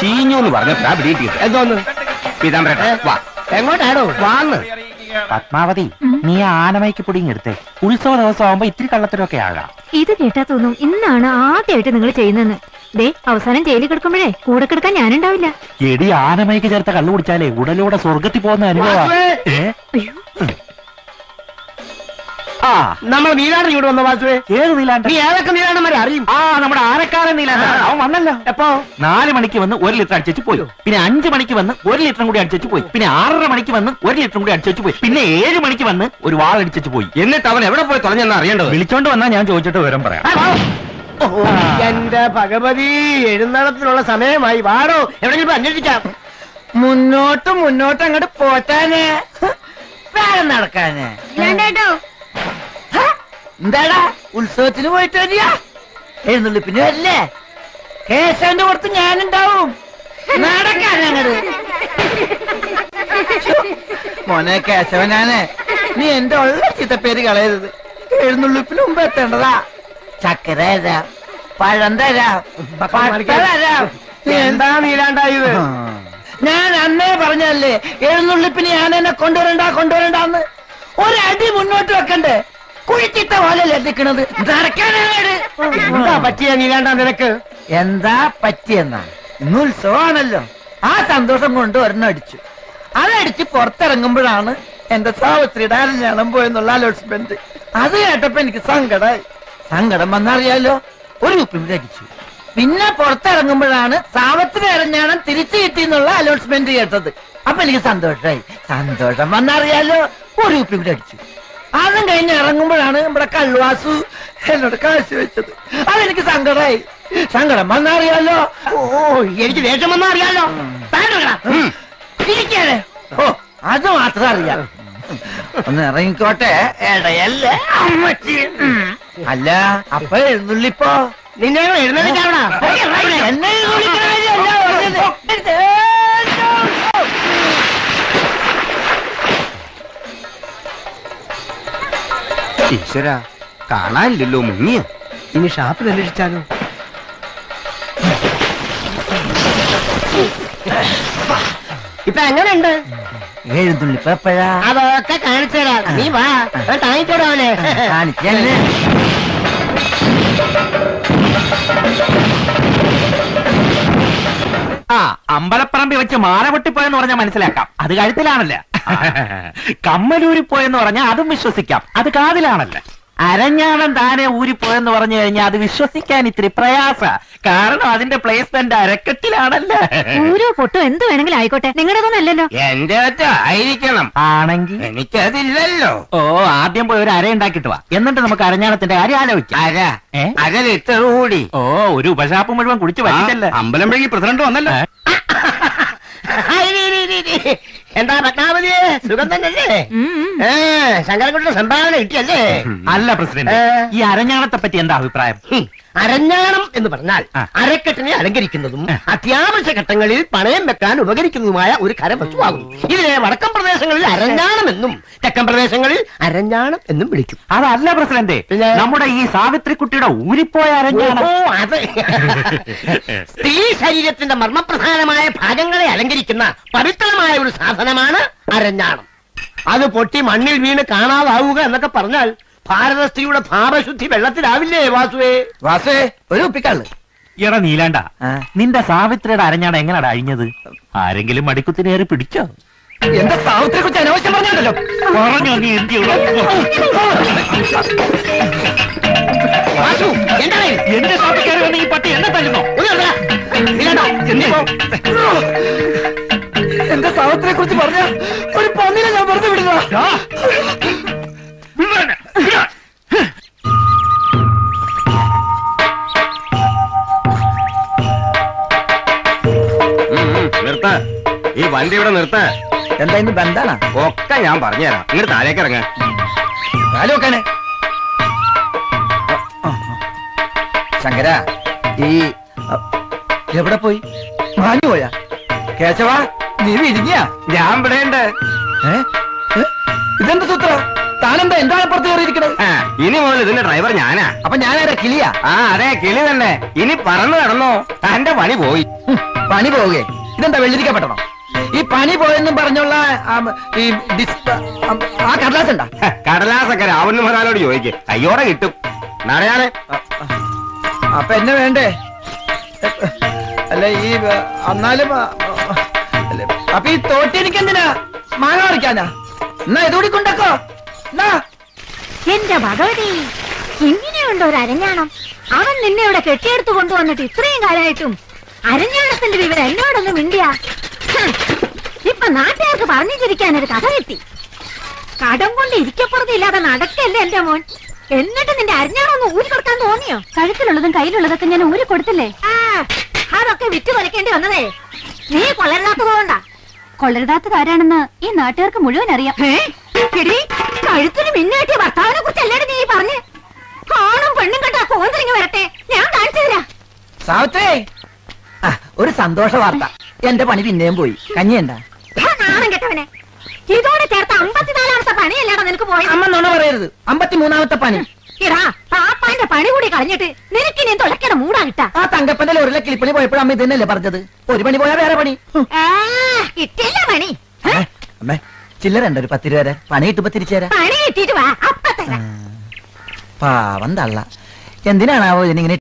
ചീഞ്ഞു എന്ന് പറഞ്ഞപ്പോഴാ പിടികിട്ടിയത് എന്തോന്ന് പീതാംബരേട്ടാ വാ എങ്ങോട്ടാണോ വാന്ന് പത്മാവതി നീ ആ ആനമയ്ക്ക് പുടിങ്ങെടുത്തേ ഉത്സവ ദിവസം ആവുമ്പോ ഇത്തിരി കള്ളത്തരമൊക്കെ ആകാം ഇത് കേട്ടാ തോന്നും ഇന്നാണ് ആദ്യമായിട്ട് നിങ്ങൾ ചെയ്യുന്നെന്ന് ദേ അവസാനം ജയിലിൽ കിടക്കുമ്പോഴേ കൂടെ കിടക്കാൻ ഞാനുണ്ടാവില്ല എടി ആനമയ്ക്ക് ചേർത്ത കള്ളു കുടിച്ചാലേ ഉടലൂടെ സ്വർഗത്തിൽ പോകുന്ന അനുഭവം ഏ അയ്യോ ആ നമ്മൾ നീലാണ്ട് ഇങ്ങോട്ട് വന്ന വാസുവേ ഏത് നീലാണ്ട് നീ ഏതൊക്കെ നീലാണ്ടന്മാരെ അറിയും ആ നമ്മുടെ ആനക്കാരൻ നീലാണ്ട് അവൻ വന്നല്ലോ എപ്പോ നാല് മണിക്ക് വന്ന് ഒരു ലിറ്റർ അടിച്ചു പോയി പിന്നെ അഞ്ചു മണിക്ക് വന്ന് ഒരു ലിറ്ററും കൂടി അടിച്ചു പോയി പിന്നെ ആറര മണിക്ക് വന്ന് ഒരു ലിറ്ററും കൂടി അടിച്ചു പോയി പിന്നെ ഏഴ് മണിക്ക് വന്ന് ഒരു വാൾ അടിച്ചു പോയി എന്നിട്ട് അവൻ എവിടെ പോയി തുറഞ്ഞെന്ന് അറിയേണ്ടത് വിളിച്ചോണ്ട് വന്നാ ഞാൻ ചോദിച്ചിട്ട് വിവരം പറയാം എന്റെ ഭഗവതി എഴുന്നള്ളത്തിനുള്ള സമയമായി വാടോ എവിടെയെങ്കിലും പോയി അന്വേഷിക്കാം മുന്നോട്ട് മുന്നോട്ട് അങ്ങോട്ട് പോറ്റാനേ വേറെ നടക്കാനേ ഹ? എന്താടാ ഉത്സവത്തിന് പോയിട്ട് വരിക എഴുന്നള്ളിപ്പിന് വരില്ലേ കേശവന്റെ പുറത്ത് ഞാനുണ്ടാവും നടക്കാൻ അങ്ങട് മോനെ കേശവനാണ് നീ എന്റെ ഉള്ള ചിത്തപ്പേര് കളയരുത് എഴുന്നള്ളിപ്പിന് മുമ്പ് എത്തേണ്ടതാ ചക്കര തരാം പഴം തരാം പട്ട തരാം നീ എന്താ നീലാണ്ടായത് ഞാൻ അന്നേ പറഞ്ഞല്ലേ എഴുന്നള്ളിപ്പിന് ഞാൻ എന്നെ കൊണ്ടുവരണ്ട കൊണ്ടുവരണ്ടെന്ന് ഒരടി മുന്നോട്ട് വെക്കണ്ടേ കുഴിച്ചിട്ട പോലല്ലേ നിൽക്കണത് നടക്കാനാണ് എന്താ പറ്റിയ നീലാണ്ടാ നിനക്ക് എന്താ പറ്റിയെന്നാ ഇന്ന് ഉത്സവമാണല്ലോ ആ സന്തോഷം കൊണ്ട് ഒരെണ്ണം അടിച്ചു അതടിച്ച് പുറത്തിറങ്ങുമ്പോഴാണ് എന്റെ സാവിത്രിയുടെ അരഞ്ഞാണം പോയെന്നുള്ള അലോട്ട്മെന്റ് അത് കേട്ടപ്പോ എനിക്ക് സങ്കടമായി സങ്കടം വന്നറിയാലോ ഒരു ഉപ്പിമിട്ട് അടിച്ചു പിന്നെ പുറത്തിറങ്ങുമ്പോഴാണ് സാവത്തിന് അരഞ്ഞാണം തിരിച്ചു കിട്ടി എന്നുള്ള അലോട്ട്മെന്റ് കേട്ടത് അപ്പൊ എനിക്ക് സന്തോഷമായി സന്തോഷം വന്നറിയാലോ ഒരു ഉപ്പിമിട്ട് അടിച്ചു അതും കഴിഞ്ഞ് ഇറങ്ങുമ്പോഴാണ് നമ്മുടെ കള്ളുവാസു എന്നോട് കാശ് വെച്ചത് അതെനിക്ക് സങ്കടമായി സങ്കടം വന്നറിയാലോ ഓ എനിക്ക് ദേഷ്യം വന്നാ അറിയാലോ ഇരിക്കാതെ ഓ അത് മാത്രം അറിയാം ഒന്ന് ഇറങ്ങിക്കോട്ടെ ഇടയല്ലേ അമ്മച്ചി ഉം. അല്ല അപ്പൊ എഴുന്നള്ളിപ്പോ നിന്നെ എഴുന്നേറ്റാവണ എന്നെ എഴുന്നള്ളിക്കണ കാര്യമല്ല പറഞ്ഞത്. ഈശ്വര കാണാനില്ലല്ലോ മുങ്ങിയ ഇനി ഷാപ്പിൽ അന്വേഷിച്ചാലോ ഇപ്പൊ എങ്ങനെയുണ്ട് എഴുന്നള്ളിപ്പോ എപ്പോഴാ അതൊക്കെ കാണിച്ചു തരാം നീ വാ താങ്ങിക്കോടോ അവനെ കാണിച്ചല്ലേ ആ അമ്പലപ്പറമ്പിൽ വെച്ച് മാല പൊട്ടിപ്പോയെന്ന് പറഞ്ഞാൽ മനസ്സിലാക്കാം അത് കഴുത്തിലാണല്ല കമ്മലൂരിപ്പോയെന്ന് പറഞ്ഞാൽ അതും വിശ്വസിക്കാം അത് കാതിലാണല്ല അരഞ്ഞാണം താനെ ഊരിപ്പോയെന്ന് പറഞ്ഞു കഴിഞ്ഞാൽ അത് വിശ്വസിക്കാൻ ഇത്തിരി പ്രയാസ കാരണം അതിന്റെ പ്ലേസ്മെന്റ് അരക്കെട്ടിലാണല്ലേ ഊരോ പൊട്ടോ എന്ത് വേണമെങ്കിലും ആയിക്കോട്ടെ നിങ്ങളുടെതൊന്നും അല്ലല്ലോ എന്റെ അച്ഛ ആയിരിക്കണം ആണെങ്കിൽ എനിക്കതില്ലല്ലോ ഓ ആദ്യം പോയി ഒരു അര ഉണ്ടാക്കിട്ട് വാ എന്നിട്ട് നമുക്ക് അരഞ്ഞാണത്തിന്റെ കാര്യം ആലോചിക്കാം അര ഏ? അര ലിറ്റർ കൂടി ഓ ഒരു ഉപശാപ്പ് മുഴുവൻ കുടിച്ചു പറ്റിച്ചല്ലേ അമ്പലം വഴി പ്രസിഡന്റ് വന്നല്ലോ എന്താ പത്മാവതിയെ സുഖം തന്നെയല്ലേ ഉം, ഉം. ഏ ശങ്കരൻകുട്ടിയുടെ സംഭാവന കിട്ടിയല്ലേ അല്ല പ്രസിഡന്റ് ഏ. ഈ അരഞ്ഞാണത്തെ പറ്റി എന്താ അഭിപ്രായം ഹും, അരഞ്ഞാണം എന്ന് പറഞ്ഞാൽ ആ. അരക്കെട്ടിനെ അലങ്കരിക്കുന്നതും ആ. അത്യാവശ്യ ഘട്ടങ്ങളിൽ പണയം വെക്കാൻ ഉപകരിക്കുന്നതുമായ ഒരു കരവസ്തുവാകുന്നു ഇതിനെ വടക്കൻ പ്രദേശങ്ങളിൽ അരഞ്ഞാണം എന്നും തെക്കൻ പ്രദേശങ്ങളിൽ അരഞ്ഞാണം എന്നും വിളിക്കും അതല്ല പ്രസിഡന്റ് പിന്നെ? നമ്മുടെ ഈ സാവിത്രിക്കുട്ടിയുടെ ഊരിപ്പോയ അരഞ്ഞാണം ഓ അത് സ്ത്രീ ശരീരത്തിന്റെ മർമ്മപ്രധാനമായ ഭാഗങ്ങളെ അലങ്കരിക്കുന്ന പവിത്രമായ ഒരു സാധനമാണ് അരഞ്ഞാണം അത് പൊട്ടി മണ്ണിൽ വീണ് കാണാതാവുക എന്നൊക്കെ പറഞ്ഞാൽ ഭാരത സ്ത്രീയുടെ ഭാവശുദ്ധി വെള്ളത്തിലാവില്ലേ വാസുവേ വാസേ ഒരു ഉപ്പിക്കള്ള് എടാ നീലാണ്ട ആ. നിന്റെ സാവിത്രിയുടെ അരഞ്ഞാണം എങ്ങനെയാ അഴിഞ്ഞത് ആരെങ്കിലും മടിക്കുത്തിനേറി പിടിച്ചോ എന്റെ സാവിത്രിയെ കുറിച്ച് അനാവശ്യം പറഞ്ഞല്ലോ പറഞ്ഞോ നീ എന്ത് വാസു എന്താണ് എന്റെ ഷോപ്പിൽ വന്ന് ഈ പട്ടി എന്നെ തല്ലുന്നോ എന്റെ സാവിത്രിയെ കുറിച്ച് പറഞ്ഞ ഒരു പന്നിനെ ഞാൻ വെറുതെ വിടുക നിർത്ത ഈ വണ്ടി ഇവിടെ നിർത്ത എന്താ ഇന്ന് ബന്ധാണ് ഒക്കെ ഞാൻ പറഞ്ഞുതരാം ഇങ്ങോട്ട് താഴേക്ക് ഇറങ്ങ കാലുവെക്കാനെ ശങ്കര ഈ അ, എവിടെ പോയി മാഞ്ഞു പോയാ കേശവ നീ വിരിഞ്ഞ ഞാൻ ഇവിടെ ഉണ്ട് ഇതെന്ത് സൂത്ര താനെന്താ എന്താണ് പുറത്ത് കയറിയിരിക്കണത് ആ, ഇനി മുതൽ ഇതിന്റെ ഡ്രൈവർ ഞാനാ അപ്പൊ ഞാനാരാ കിളിയാ ആ അതെ കിളി തന്നെ ഇനി പറന്നു കിടന്നോ തന്റെ പണി പോയി ഹും, പണി പോവുകയെ ഇതെന്താ വെള്ളിരിക്കപ്പെട്ടണോ ഈ പണി പോയെന്നും പറഞ്ഞുള്ള ആ, ഈ ഡിസ് ആ, ആ കടലാസ് ഉണ്ടാ ഹ, കടലാസൊക്കെ രാവണ മഹാനോട് ചോദിക്ക് അയ്യോടെ കിട്ടും നാളെയാണ് അപ്പൊ എന്നെ വേണ്ടേ അല്ല ഈ ആ, എന്നാലും ആ, അല്ല, അപ്പൊ ഈ തോട്ടി എനിക്ക് എന്തിനാ മാങ്ങ പറിക്കാനാ എന്നാ ഇതുകൂടി കൊണ്ടക്കോ എന്നാ എന്റെ ഭഗവതി ഇങ്ങനെയുണ്ടോ ഒരു അരഞ്ഞാണം അവൻ നിന്നെ ഇവിടെ കെട്ടിയെടുത്ത് കൊണ്ടുവന്നിട്ട് ഇത്രയും കാലമായിട്ടും അരഞ്ഞാണത്തിന്റെ വിവരം എന്നോടൊന്ന് മിണ്ടിയ ഇപ്പൊ നാട്ടുകാർക്ക് പറഞ്ഞു ചിരിക്കാൻ ഒരു കഥ കിട്ടി കടം കൊണ്ട് ഇരിക്കപ്പുറത്തില്ലാതെ നടക്കല്ലേ എന്റെ മോൻ എന്നിട്ട് നിന്റെ അരഞ്ഞാണൊന്ന് ഊരി കൊടുക്കാൻ തോന്നിയോ കഴുത്തിലുള്ളതും കയ്യിലുള്ളതൊക്കെ ഞാൻ ഊരി കൊടുത്തില്ലേ ആ അതൊക്കെ വിറ്റ് വലിക്കേണ്ടി വന്നതേ നീ കൊള്ളരുതാത്തതുകൊണ്ടാ കൊള്ളരുതാത്തതാരാണെന്ന് ഈ നാട്ടുകാർക്ക് മുഴുവൻ അറിയാം കഴുത്തിന് മിന്നുകെട്ടിയ ഭർത്താവിനെ കുറിച്ചല്ലേ നീ പറഞ്ഞ് കാണും പെണ്ണും കണ്ടാ കോന്തരിങ്ങ് വരട്ടെ ഞാൻ കാണിച്ചു തരാം സാവിത്രേ ആ, ഒരു സന്തോഷ വാർത്ത എന്റെ പണി പിന്നെയും പോയി കഞ്ഞിയുണ്ടാ ഹാ, നാണം കെട്ടവനെ ഇതോടെ ചേർത്ത അമ്പത്തിനാലാമത്തെ പണിയല്ലേടാ നിനക്ക് പോയത് അമ്മ നുണ പറയരുത് അമ്പത്തിമൂന്നാമത്തെ പണി ഇടാ പാപ്പാന്റെ പണി കൂടി കളഞ്ഞിട്ട് നിനക്ക് ഇനി തുളയ്ക്കണ മൂടാ കിട്ടാ ആ തങ്കപ്പന്റെ ലോറിലെ കിളിപ്പണി പോയപ്പോഴും അമ്മ ഇതന്നെയല്ലേ പറഞ്ഞത് ഒരു പണി പോയാ വേറെ പണി ഹും. ആ, കിട്ടില്ല പണി ഏ, അമ്മേ ചില്ലറ ഉണ്ട് ഒരു പത്ത് രൂപ വരെ പണി കിട്ടുമ്പോ തിരിച്ചു തരാം പണി കിട്ടിയിട്ട് വാ അപ്പ തരാം പാവം തള്ള എന്തിനാണാവോ ഇതിനിങ്ങനെ